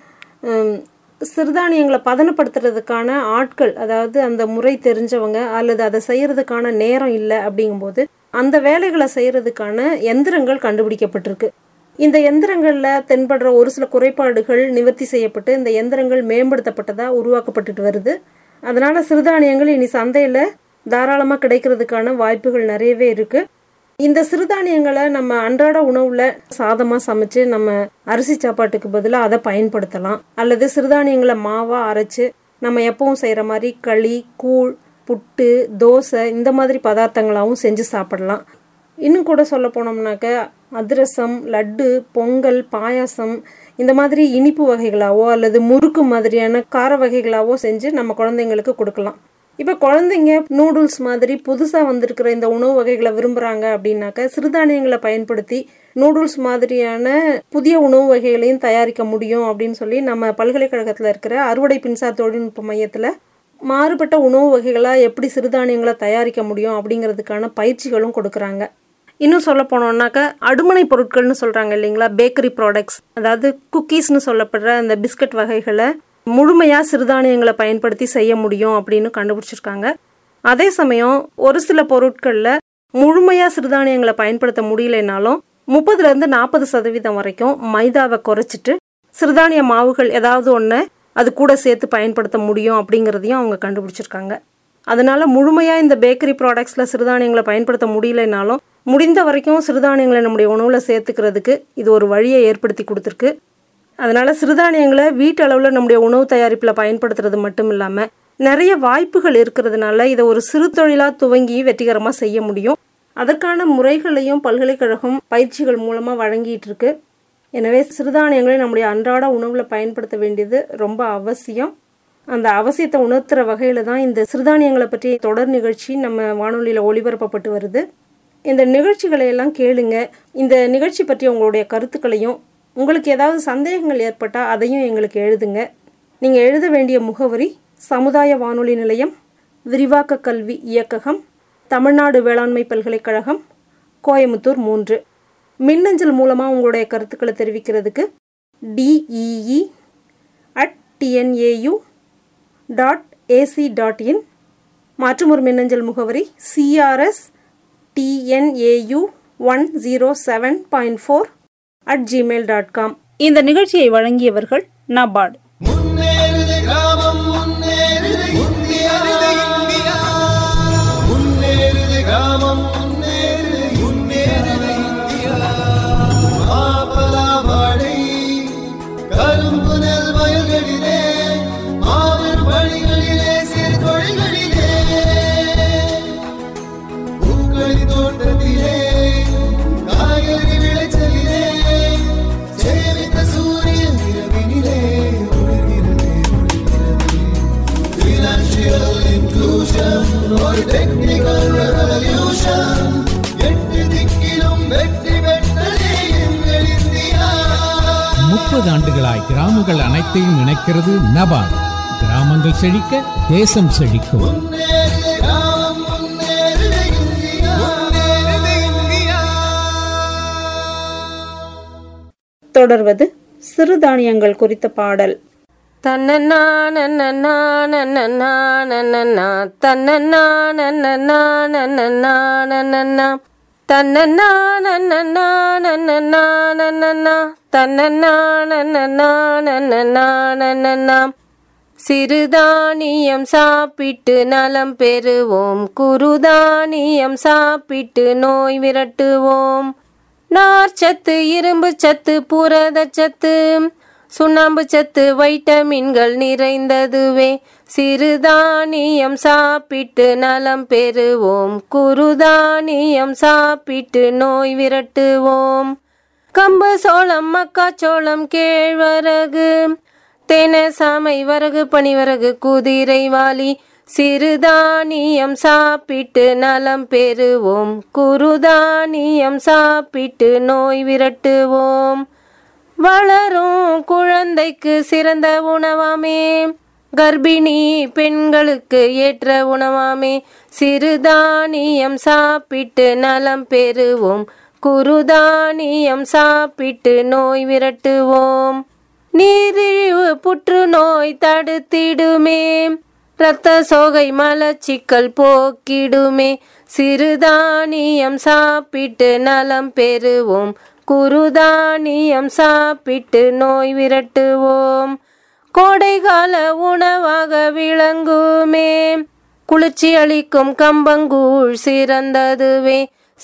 ஹம், சிறுதானியங்களை பதனப்படுத்துறதுக்கான ஆட்கள் அதாவது அந்த முறை தெரிஞ்சவங்க அல்லது அதை செய்யறதுக்கான நேரம் இல்லை அப்படிங்கும்போது அந்த வேலைகளை செய்யறதுக்கான எந்திரங்கள் கண்டுபிடிக்கப்பட்டிருக்கு இந்த எந்திரங்களில் தென்படுற ஒரு சில குறைபாடுகள் நிவர்த்தி செய்யப்பட்டு இந்த எந்திரங்கள் மேம்படுத்தப்பட்டதா உருவாக்கப்பட்டுட்டு வருது அதனால சிறுதானியங்கள் இனி சந்தையில் தாராளமாக கிடைக்கிறதுக்கான வாய்ப்புகள் நிறையவே இருக்கு இந்த சிறுதானியங்களை நம்ம அன்றாட உணவுல சாதமா சமைச்சு நம்ம அரிசி சாப்பாட்டுக்கு பதிலாக அதை பயன்படுத்தலாம் அல்லது சிறுதானியங்களை மாவா அரைச்சு நம்ம எப்பவும் செய்யற மாதிரி களி கூழ் புட்டு தோசை இந்த மாதிரி பதார்த்தங்களாகவும் செஞ்சு சாப்பிடலாம் இன்னும் கூட சொல்ல போனோம்னாக்க அதிரசம் லட்டு பொங்கல் பாயாசம் இந்த மாதிரி இனிப்பு வகைகளாவோ அல்லது முறுக்கு மாதிரியான கார வகைகளாவோ செஞ்சு நம்ம குழந்தைங்களுக்கு கொடுக்கலாம் இப்போ குழந்தைங்க நூடுல்ஸ் மாதிரி புதுசாக வந்திருக்கிற இந்த உணவு வகைகளை விரும்புகிறாங்க அப்படின்னாக்க சிறுதானியங்களை பயன்படுத்தி நூடுல்ஸ் மாதிரியான புதிய உணவு வகைகளையும் தயாரிக்க முடியும் அப்படின்னு சொல்லி நம்ம பல்கலைக்கழகத்தில் இருக்கிற அறுவடை மின்சார தொழில்நுட்ப மையத்தில் மாறுபட்ட உணவு வகைகளாக எப்படி சிறுதானியங்களை தயாரிக்க முடியும் அப்படிங்கிறதுக்கான பயிற்சிகளும் கொடுக்குறாங்க இன்னும் சொல்ல போனோம்னாக்க அடுமனை பொருட்கள்னு சொல்கிறாங்க இல்லைங்களா பேக்கரி ப்ராடக்ட்ஸ் அதாவது குக்கீஸ்னு சொல்லப்படுற அந்த பிஸ்கட் வகைகளை முழுமையாக சிறுதானியங்களை பயன்படுத்தி செய்ய முடியும் அப்படின்னு கண்டுபிடிச்சிருக்காங்க அதே சமயம் ஒரு சில பொருட்களில் முழுமையாக சிறுதானியங்களை பயன்படுத்த முடியலைனாலும் முப்பதுலேருந்து நாற்பது சதவீதம் வரைக்கும் மைதாவை குறைச்சிட்டு சிறுதானிய மாவுகள் ஏதாவது ஒன்று அது கூட சேர்த்து பயன்படுத்த முடியும் அப்படிங்கிறதையும் அவங்க கண்டுபிடிச்சிருக்காங்க அதனால முழுமையாக இந்த பேக்கரி ப்ராடக்ட்ஸில் சிறுதானியங்களை பயன்படுத்த முடியலைனாலும் முடிந்த வரைக்கும் சிறுதானியங்களை நம்முடைய உணவில் சேர்த்துக்கிறதுக்கு இது ஒரு வழியை ஏற்படுத்தி கொடுத்துருக்கு அதனால சிறுதானியங்களை வீட்டு அளவில் நம்முடைய உணவு தயாரிப்பில் பயன்படுத்துறது மட்டும் இல்லாமல் நிறைய வாய்ப்புகள் இருக்கிறதுனால இதை ஒரு சிறு தொழிலாக துவங்கி வெற்றிகரமாக செய்ய முடியும் அதற்கான முறைகளையும் பல்கலைக்கழகம் பயிற்சிகள் மூலமாக வழங்கிட்டு இருக்கு எனவே சிறுதானியங்களை நம்முடைய அன்றாட உணவில் பயன்படுத்த வேண்டியது ரொம்ப அவசியம் அந்த அவசியத்தை உணர்த்துற வகையில் தான் இந்த சிறுதானியங்களை பற்றிய தொடர் நிகழ்ச்சி நம்ம வானொலியில் ஒளிபரப்பப்பட்டு வருது இந்த நிகழ்ச்சிகளை எல்லாம் கேளுங்க இந்த நிகழ்ச்சி பற்றி உங்களுடைய கருத்துக்களையும் உங்களுக்கு ஏதாவது சந்தேகங்கள் ஏற்பட்டால் அதையும் எங்களுக்கு எழுதுங்க நீங்கள் எழுத வேண்டிய முகவரி சமுதாய வானொலி நிலையம் விரிவாக்க கல்வி இயக்ககம் தமிழ்நாடு வேளாண்மை பல்கலைக்கழகம் கோயமுத்தூர் மூன்று மின்னஞ்சல் மூலமாக உங்களுடைய கருத்துக்களை தெரிவிக்கிறதுக்கு DEE at TNAU dot AC dot in மற்றும் ஒரு மின்னஞ்சல் முகவரி CRS TNAU one zero seven point four at Gmail dot com இந்த நிகழ்ச்சியை வழங்கியவர்கள் நபார்டு முன்னேறுது கிராமம் முன்னேறுது இந்தியா இந்தியா முன்னேறுது கிராமம் முன்னேறுது முன்னேறுது இந்தியா மாப்பலா வாழை கரும்பு நெல் வயல்களிலே மாபெரும் பணிகளிலே சிறு தொழில்களிலே பூக்களி தோட்டத்திலே காய்கறி விளைச்சலிலே சேமித்த சூரியன் இரவினிலே ஒளிர்கிறது ஒளிர்கிறது Financial inclusion ஒரு technical revolution எட்டு திக்கிலும் வெற்றி பெற்றதே எங்கள் இந்தியா முப்பது ஆண்டுகளாய் கிராமங்கள் அனைத்தையும் இணைக்கிறது நபார்டு கிராமங்கள் செழிக்க தேசம் செழிக்கும் முன்னேறுது கிராமம் முன்னேறுது இந்தியா முன்னேறுது இந்தியா தொடர்வது சிறுதானியங்கள் குறித்த பாடல் தன்னன்னா நன்னன்னா நன்னன்னா நன்னன்னா தன்னன்னா நன்னன்னா நன்னன்னா நன்னன்னா தன்னன்னா நன்னன்னா நன்னன்னா நன்னன்னா தன்னன்னா நன்னன்னா நன்னன்னா நன்னன்னா சிறுதானியம் சாப்பிட்டு நலம் பெறுவோம் குருதானியம் சாப்பிட்டு நோய் விரட்டுவோம் நார்ச்சத்து இரும்பு சத்து புரதச்சத்து சுண்ணாம்பு சத்து வைட்டமின்கள் நிறைந்ததுவே சிறுதானியம் சாப்பிட்டு நலம் பெறுவோம் குருதானியம் சாப்பிட்டு நோய் விரட்டுவோம் கம்பு சோளம் மக்காச்சோளம் கேழ்வரகு தென சாமை வரகு பனிவரகு குதிரை வாலி சிறுதானியம் சாப்பிட்டு நலம் பெறுவோம் குருதானியம் சாப்பிட்டு நோய் விரட்டுவோம் வளரும் குழந்தைக்கு சிறந்த உணவாமே கர்ப்பிணி பெண்களுக்கு ஏற்ற உணவாமே சிறுதானியம் சாப்பிட்டு நலம் பெறுவோம் குருதானியம் சாப்பிட்டு நோய் விரட்டுவோம் நீரிழிவு புற்றுநோய் தடுத்திடுமே இரத்த சோகை மலச்சிக்கல் போக்கிடுமே சிறுதானியம் சாப்பிட்டு நலம் பெறுவோம் குருதானியம் சாப்பிட்டு நோய் விரட்டுவோம் கோடைகால உணவாக விளங்குமே குளிர்ச்சி அளிக்கும் கம்பங்கூழ் சிறந்ததுவே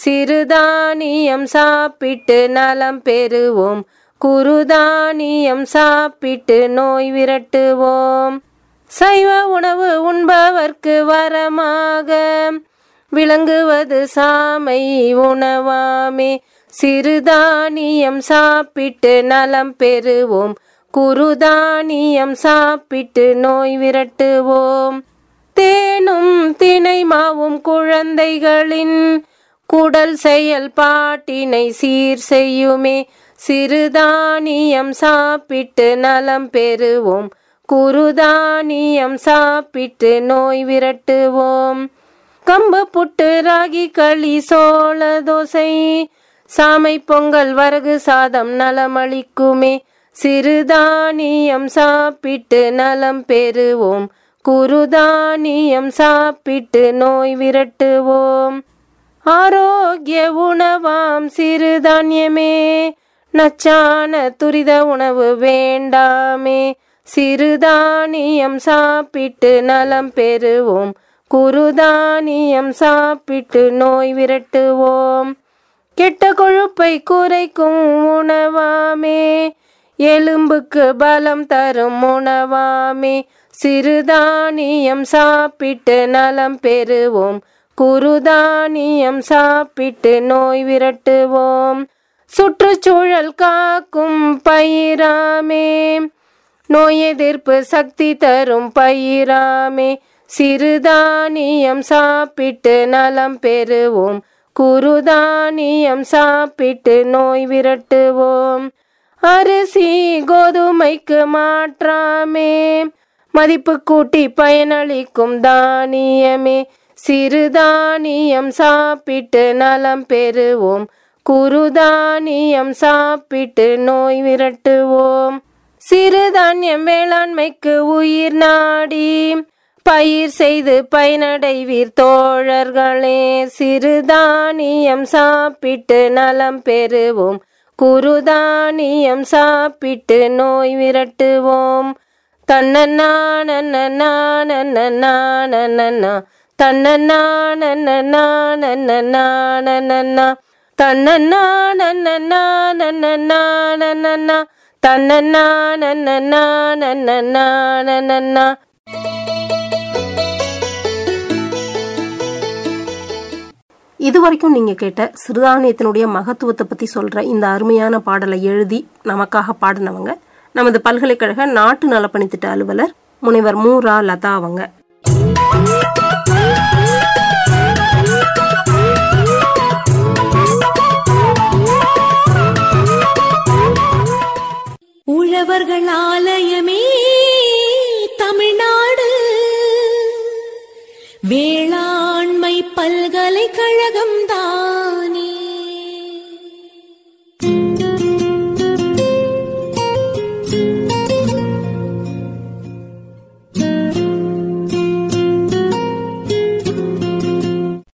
சிறுதானியம் சாப்பிட்டு நலம் பெறுவோம் குருதானியம் சாப்பிட்டு நோய் விரட்டுவோம் சைவ உணவு உண்பவர்க்கு வரமாக விளங்குவது சாமை உணவாமே சிறுதானியம் சாப்பிட்டு நலம் பெறுவோம் குருதானியம் சாப்பிட்டு நோய் விரட்டுவோம் தேனும் தினை மாவும் குழந்தைகளின் குடல் செயல்பாட்டினை சீர் செய்யுமே சிறுதானியம் சாப்பிட்டு நலம் பெறுவோம் குருதானியம் சாப்பிட்டு நோய் விரட்டுவோம் கம்பு புட்டு ராகி களி சோள தோசை சாமை பொங்கல் வரகு சாதம் நலமளிக்குமே சிறுதானியம் சாப்பிட்டு நலம் பெறுவோம் குருதானியம் சாப்பிட்டு நோய் விரட்டுவோம் ஆரோக்கிய உணவாம் சிறுதானியமே நச்சான துரித உணவு வேண்டாமே சிறுதானியம் சாப்பிட்டு நலம் பெறுவோம் குருதானியம் சாப்பிட்டு நோய் விரட்டுவோம் கெட்ட கொழுப்பை குறைக்கும் உணவாமே எலும்புக்கு பலம் தரும் உணவாமே சிறுதானியம் சாப்பிட்டு நலம் பெறுவோம் குருதானியம் சாப்பிட்டு நோய் விரட்டுவோம் சுற்றுச்சூழல் காக்கும் பயிராமே நோய் எதிர்ப்பு சக்தி தரும் பயிராமே சிறுதானியம் சாப்பிட்டு நலம் பெறுவோம் குருதானியம் சாப்பிட்டு நோய் விரட்டுவோம் அரிசி கோதுமைக்கு மாற்றாமே மதிப்பு கூட்டி பயனளிக்கும் தானியமே சிறுதானியம் சாப்பிட்டு நலம் பெறுவோம் குறுதானியம் சாப்பிட்டு நோய் விரட்டுவோம் சிறுதானியம் வேளாண்மைக்கு உயிர் நாடி பயிர் செய்து பயனடைவீர் தோழர்களே சிறுதானியம் சாப்பிட்டு நலம் பெறுவோம் குறுதானியம் சாப்பிட்டு நோய் விரட்டுவோம் தன்னன்னா நன்னன்னா நன்னன்னா நன்னன்னா தன்னன்னா நன்னன்னா நன்னன்னா நன்னன்னா தன்னன்னா நன்னன்னா நன்னன்னா நன்னன்னா தன்னன்னா நன்னன்னா நன்னன்னா நன்னன்னா இதுவரைக்கும் நீங்க கேட்ட சிறுதானியத்தினுடைய மகத்துவத்தை பத்தி சொல்ற இந்த அருமையான பாடலை எழுதி நமக்காக பாடினவங்க நமது பல்கலைக்கழக நாட்டு நலப்பணித்திட்ட அலுவலர் முனைவர் மு ரா லதா அவங்க உழவர்கள் ஆலயமே தமிழ்நாடு வேளாண்மை பல்கலைக்கழகம் தான்